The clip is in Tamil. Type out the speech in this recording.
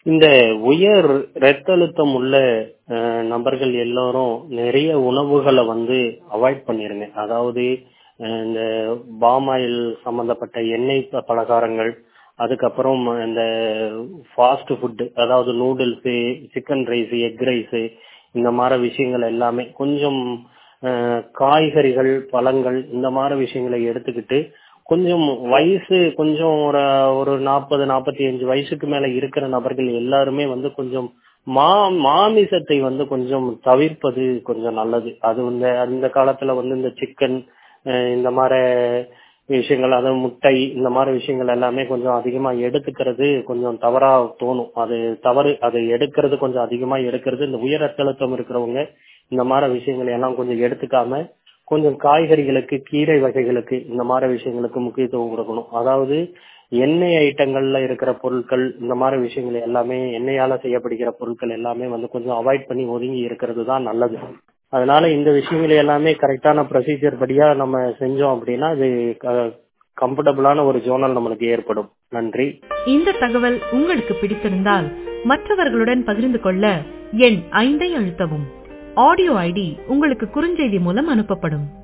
இந்த உயர் இரத்த அழுத்தம் உள்ள அஹ், நபர்கள் எல்லாரும் நிறைய உணவுகளை வந்து அவாய்ட் பண்ணிருங்க அதாவது அஹ், இந்த பாமாயில் சம்பந்தப்பட்ட எண்ணெய் ப- பலகாரங்கள் அதுக்கப்புறம் இந்த ஃபாஸ்ட் ஃபுட் அதாவது noodles chicken rice egg rice இந்த மாதிரி விஷயங்கள் எல்லாமே கொஞ்சம் அஹ், காய்கறிகள் பழங்கள் இந்த மாதிரி விஷயங்களை எடுத்துக்கிட்டு கொஞ்சம் வயசு கொஞ்சம் ஒரு ஒரு நாற்பது நாற்பத்தி அஞ்சு வயசுக்கு மேல இருக்கிற நபர்கள் எல்லாருமே வந்து கொஞ்சம் மா மாமிசத்தை வந்து கொஞ்சம் தவிர்ப்பது கொஞ்சம் நல்லது அது வந்து அந்த காலத்துல வந்து இந்த சிக்கன் இந்த மாதிரி விஷயங்கள் அதாவது முட்டை இந்த மாதிரி விஷயங்கள் எல்லாமே கொஞ்சம் அதிகமா எடுத்துக்கிறது கொஞ்சம் தவறா தோணும் அது தவறு அதை எடுக்கிறது கொஞ்சம் அதிகமா எடுக்கிறது இந்த உயர் ரத்த அழுத்தம் இருக்கிறவங்க இந்த மாதிரி விஷயங்களை எல்லாம் கொஞ்சம் எடுத்துக்காம கொஞ்சம் காய்கறிகளுக்கு கீரை வகைகளுக்கு இந்த மாதிரி விஷயங்களுக்கு முக்கியத்துவம் கொடுக்கணும் அதாவது எண்ணெய் ஐட்டங்கள்ல இருக்கிற பொருட்கள் இந்த மாதிரி விஷயங்கள் எல்லாமே எண்ணெயால செய்யப்படுகிற பொருட்கள் எல்லாமே வந்து கொஞ்சம் அவாய்ட் பண்ணி ஒதுங்கி இருக்கிறது தான் நல்லது அதனால இந்த விஷயங்களை எல்லாமே கரெக்டான ப்ரொசீஜர் படியா நம்ம செஞ்சோம் அப்படின்னா இது கம்ஃபர்டபுளான ஒரு ஜோனல் நம்மளுக்கு ஏற்படும் நன்றி இந்த தகவல் உங்களுக்கு பிடித்திருந்தால் மற்றவர்களுடன் பகிர்ந்து கொள்ள எண் ஐந்தை அழுத்தவும் ஆடியோ ஐடி உங்களுக்கு குறுஞ்செய்தி மூலம் அனுப்பப்படும்